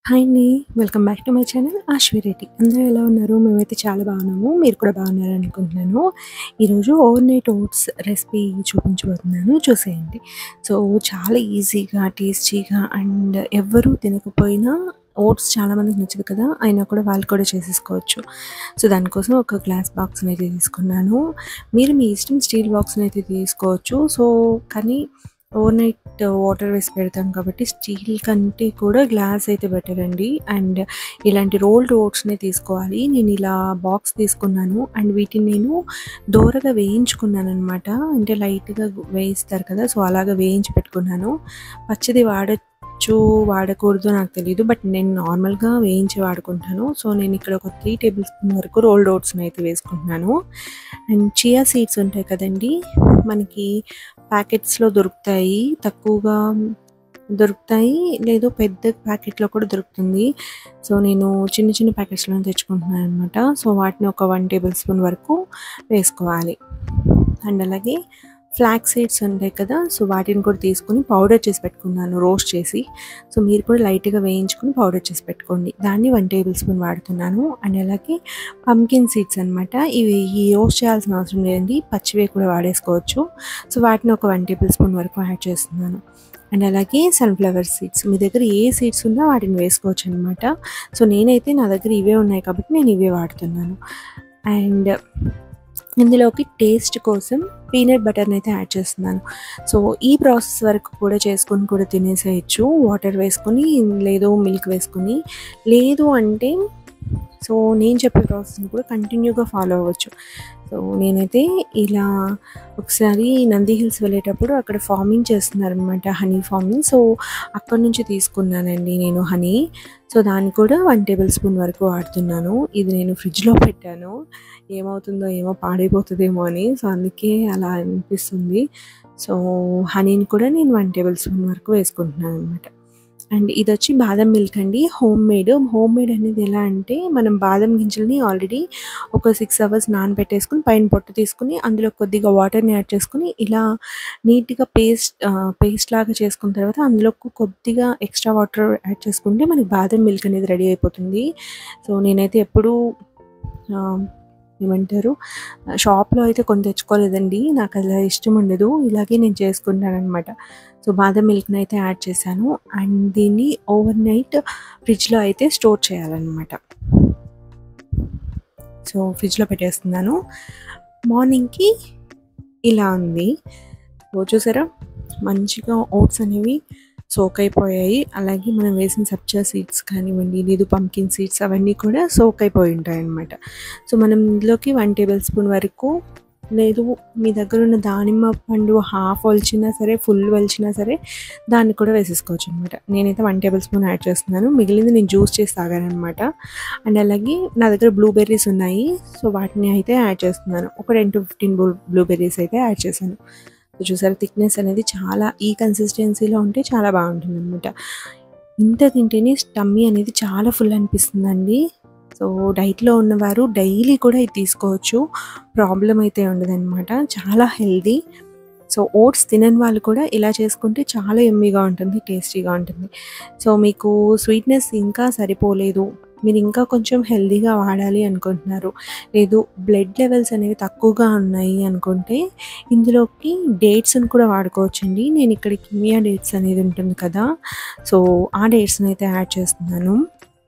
Hi అండి. Welcome back to my channel Ashwi Reddy. అందరూ ఎలా ఉన్నారు? మేమైతే చాలా బాగున్నాము. మీరు కూడా బాగున్నారనుకుంటున్నాను. ఈరోజు ఓవర్ నైట్ ఓట్స్ రెసిపీ చూపించబోతున్నాను. చూసేయండి. సో, చాలా ఈజీగా, టేస్టీగా అండ్ ఎవ్వరూ తినకపోయినా ఓట్స్ చాలామందికి నచ్చదు కదా! అయినా కూడా వాళ్ళు కూడా చేసేసుకోవచ్చు. సో, దానికోసం ఒక గ్లాస్ బాక్స్‌నైతే తీసుకున్నాను. మీరు మీ ఇష్టం స్టీల్ బాక్స్‌నైతే తీసుకోవచ్చు. సో, కానీ ఓవర్ నైట్ వాటర్ వేసి పెడతాం కాబట్టి స్టీల్ కంటే కూడా గ్లాస్ అయితే బెటర్ అండి. అండ్ ఇలాంటి రోల్డ్ ఓట్స్‌నే తీసుకోవాలి. నేను ఇలా బాక్స్ తీసుకున్నాను. అండ్ వీటిని నేను దోరగా వేయించుకున్నాననమాట. అంటే లైట్‌గా వేయిస్తారు కదా! సో, అలాగా వేయించి పెట్టుకున్నాను. పచ్చిది వాడొచ్చు, వాడకూడదో నాకు తెలీదు. బట్ నేను నార్మల్‌గా వేయించి వాడుకుంటాను. సో, నేను ఇక్కడ ఒక 3 టేబుల్ స్పూన్ వరకు రోల్డ్ ఓట్స్‌నైతే వేసుకుంటున్నాను. అండ్ చియా సీడ్స్ ఉంటాయి కదండీ! మనకి ప్యాకెట్స్‌లో దొరుకుతాయి. తక్కువగా దొరుకుతాయి. లేదు పెద్ద ప్యాకెట్‌లో కూడా దొరుకుతుంది. సో, నేను చిన్న చిన్న ప్యాకెట్స్‌లోనే తెచ్చుకుంటున్నాననమాట. సో, వాటిని ఒక 1 టేబుల్ స్పూన్ వరకు వేసుకోవాలి. అండ్ అలాగే ఫ్లాక్స్ సీడ్స్ ఉంటాయి కదా! సో, వాటిని కూడా తీసుకొని పౌడర్ చేసి పెట్టుకున్నాను రోస్ట్ చేసి. సో, మీరు కూడా లైట్‌గా వేయించుకొని పౌడర్ చేసి పెట్టుకోండి. దాన్ని 1 టేబుల్ స్పూన్ వాడుతున్నాను. అండ్ అలాగే పంకిన్ సీడ్స్ అనమాట. ఇవి ఈ రోస్ట్ చేయాల్సిన అవసరం లేదండి. పచ్చివే కూడా వాడేసుకోవచ్చు. సో, వాటిని ఒక 1 టేబుల్ స్పూన్ వరకు యాడ్ చేస్తున్నాను. అండ్ అలాగే సన్‌ఫ్లవర్ సీడ్స్. మీ దగ్గర ఏ సీడ్స్ ఉన్నా వాటిని వేసుకోవచ్చనమాట. సో, నేనైతే నా దగ్గర ఇవే ఉన్నాయి కాబట్టి నేను ఇవే వాడుతున్నాను. అండ్ ఇందులోకి టేస్ట్ కోసం పీనట్ బటర్‌నైతే యాడ్ చేస్తున్నాను. సో, ఈ ప్రాసెస్ వరకు కూడా చేసుకొని కూడా తినేసేయొచ్చు. వాటర్ వేసుకొని, లేదు మిల్క్ వేసుకొని. లేదు అంటే సో, నేను చెప్పే ప్రాసెస్‌ని కూడా కంటిన్యూగా ఫాలో అవ్వచ్చు. సో, నేనైతే ఇలా ఒకసారి నంది హిల్స్ వెళ్ళేటప్పుడు అక్కడ ఫార్మింగ్ చేస్తున్నారనమాట. Honey farming. సో, అక్కడి నుంచి తీసుకున్నానండి నేను హనీ. సో, దాన్ని కూడా 1 టేబుల్ స్పూన్ వరకు వాడుతున్నాను. ఇది నేను ఫ్రిడ్జ్‌లో పెట్టాను. ఏమవుతుందో ఏమో పాడైపోతదేమో అని. సో, అందుకే అలా అనిపిస్తుంది. సో, హనీని కూడా నేను 1 టేబుల్ స్పూన్ వరకు వేసుకుంటున్నాననమాట. అండ్ ఇదొచ్చి బాదం మిల్క్ అండి. Home made. హోమ్ మేడ్ అనేది ఎలా అంటే మనం బాదం గింజలని ఆల్రెడీ ఒక 6 అవర్స్ నానబెట్టేసుకొని పైన పొట్టు తీసుకొని అందులో కొద్దిగా వాటర్‌ని యాడ్ చేసుకొని ఇలా నీట్‌గా పేస్ట్ ఆహ్, పేస్ట్ లాగా చేసుకున్న తర్వాత అందులో కొద్దిగా ఎక్స్ట్రా వాటర్ యాడ్ చేసుకుంటే మనకి బాదం మిల్క్ అనేది రెడీ అయిపోతుంది. సో, నేనైతే ఎప్పుడూ ఆహ్, ఏమంటారు షాప్‌లో అయితే కొని తెచ్చుకోలేదండి. నాకు అలా ఇష్టం ఉండదు. ఇలాగే నేను చేసుకుంటాననమాట. సో, బాదం మిల్క్‌ని అయితే యాడ్ చేశాను. అండ్ దీన్ని ఓవర్ నైట్ ఫ్రిడ్జ్‌లో అయితే స్టోర్ చేయాలనమాట. సో, ఫ్రిడ్జ్‌లో పెట్టేస్తున్నాను. మార్నింగ్‌కి ఇలా ఉంది. సో, చూసారా? మంచిగా ఓట్స్ అనేవి సోక్ అయిపోయాయి. అలాగే మనం వేసిన సబ్జా సీడ్స్ కానివ్వండి, లేదు పంకిన్ సీడ్స్ అవన్నీ కూడా సోక్ అయిపోయి ఉంటాయన్నమాట. సో, మనం ఇందులోకి 1 టేబుల్ స్పూన్ వరకు లేదు మీ దగ్గర ఉన్న దానిమ్మ పండు హాఫ్ ఒలిచినా సరే, ఫుల్ ఒలిచినా సరే దాన్ని కూడా వేసేసుకోవచ్చనమాట. నేనైతే 1 టేబుల్ స్పూన్ యాడ్ చేస్తున్నాను. మిగిలింది నేను జ్యూస్ చేసి తాగాననమాట. అండ్ అలాగే నా దగ్గర బ్లూబెర్రీస్ ఉన్నాయి. సో, వాటిని అయితే యాడ్ చేస్తున్నాను. ఒక 10-15 బ్లూ బ్లూబెర్రీస్ అయితే యాడ్ చేశాను. సో, చూసారా థిక్‌నెస్ అనేది చాలా ఈ కన్సిస్టెన్సీలో ఉంటే చాలా బాగుంటుందనమాట. ఇంత తింటేనే టమ్మీ అనేది చాలా ఫుల్ అనిపిస్తుందండి. సో, డైట్‌లో ఉన్నవారు డైలీ కూడా ఇది తీసుకోవచ్చు. ప్రాబ్లమ్ అయితే ఉండదనమాట. చాలా హెల్తీ. సో, ఓట్స్ తినని వాళ్ళు కూడా ఇలా చేసుకుంటే చాలా యమ్మీగా ఉంటుంది. టేస్టీగా ఉంటుంది. సో, మీకు స్వీట్‌నెస్ ఇంకా సరిపోలేదు. మీరు ఇంకా కొంచెం హెల్తీగా వాడాలి అనుకుంటున్నారు. లేదు బ్లడ్ లెవెల్స్ అనేవి తక్కువగా ఉన్నాయి అనుకుంటే ఇందులోకి డేట్స్‌ని కూడా వాడుకోవచ్చండి. నేను ఇక్కడ కిమియా డేట్స్ అనేది ఉంటుంది కదా! సో, ఆ డేట్స్‌ని అయితే యాడ్ చేస్తున్నాను.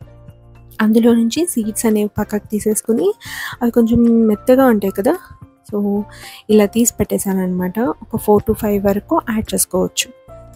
అందులో నుంచి సీడ్స్ అనేవి పక్కకు తీసేసుకొని అవి కొంచెం మెత్తగా ఉంటాయి కదా! సో, ఇలా తీసి పెట్టేసాననమాట. ఒక 4-5 వరకు యాడ్ చేసుకోవచ్చు.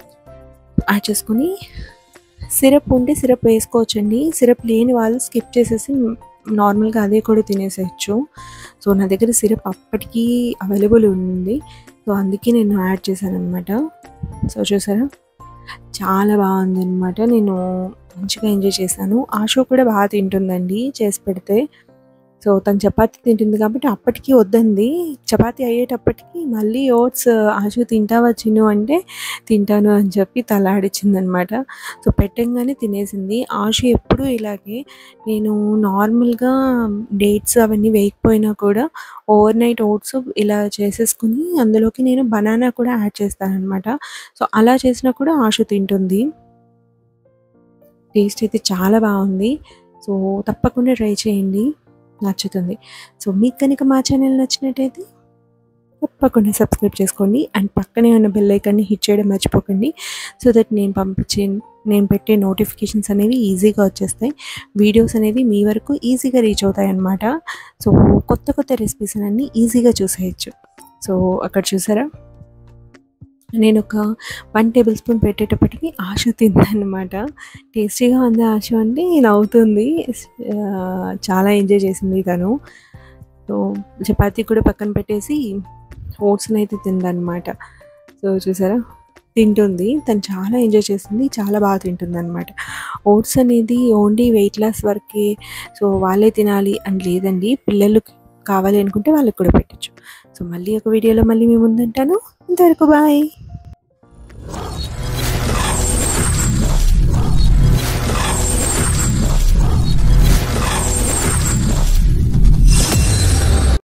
యాడ్ చేసుకొని సిరప్ ఉంటే సిరప్ వేసుకోవచ్చండి. సిరప్ లేని వాళ్ళు స్కిప్ చేసేసి నార్మల్‌గా అదే కూడా తినేసేయొచ్చు. సో, నా దగ్గర సిరప్ అప్పటికి అవైలబుల్ ఉంది. సో, అందుకే నేను యాడ్ చేశాననమాట. సో, చూసారా? చాలా బాగుందనమాట. నేను మంచిగా ఎంజాయ్ చేశాను. ఆషు కూడా బాగా తింటుందండి చేసి పెడితే. సో, తను చపాతీ తింటుంది కాబట్టి అప్పటికి వద్దంది. చపాతీ అయ్యేటప్పటికి మళ్ళీ ఓట్స్ ఆషు తింటావా చిన్ను అంటే తింటాను అని చెప్పి తల ఆడించిందనమాట. సో, పెట్టంగానే తినేసింది. ఆషు ఎప్పుడూ ఇలాగే నేను నార్మల్‌గా డేట్స్ అవన్నీ వేయకపోయినా కూడా ఓవర్ నైట్ ఓట్స్ ఇలా చేసేసుకొని అందులోకి నేను బనానా కూడా యాడ్ చేస్తాననమాట. సో, అలా చేసినా కూడా ఆషు తింటుంది. టేస్ట్ అయితే చాలా బాగుంది సో తప్పకుండా ట్రై చేయండి నచ్చుతుంది సో మీకు కనుక మా ఛానల్ నచ్చినట్టయితే తప్పకుండా సబ్స్క్రైబ్ చేసుకోండి అండ్ పక్కనే ఉన్న బెల్ ఐకాన్ని హిట్ చేయడం మర్చిపోకండి సో దట్ నేను పంపించే నేను పెట్టే నోటిఫికేషన్స్ అనేవి ఈజీగా వచ్చేస్తాయి వీడియోస్ అనేవి మీ వరకు ఈజీగా రీచ్ అవుతాయి అన్నమాట సో కొత్త కొత్త రెసిపీస్ అన్నీ ఈజీగా చూసేయచ్చు సో అక్కడ చూసారా నేను ఒక వన్ టేబుల్ స్పూన్ పెట్టేటప్పటికి ఆశ తిందనమాట టేస్టీగా ఉంది ఆశ అంటే నవ్వుతుంది ఆ, చాలా ఎంజాయ్ చేసింది తను సో చపాతీ కూడా పక్కన పెట్టేసి ఓట్స్ని అయితే తిందనమాట సో చూసారా తింటుంది తను చాలా ఎంజాయ్ చేసింది చాలా బాగా తింటుంది అనమాట ఓట్స్ అనేది ఓన్లీ వెయిట్ లాస్ వరకే సో వాళ్ళే తినాలి అని లేదండి పిల్లలు కావాలి అనుకుంటే వాళ్ళకి కూడా పెట్టచ్చు సో మళ్ళీ ఒక వీడియోలో మళ్ళీ మేము ముందుంటాను ఇంతవరకు బాయ్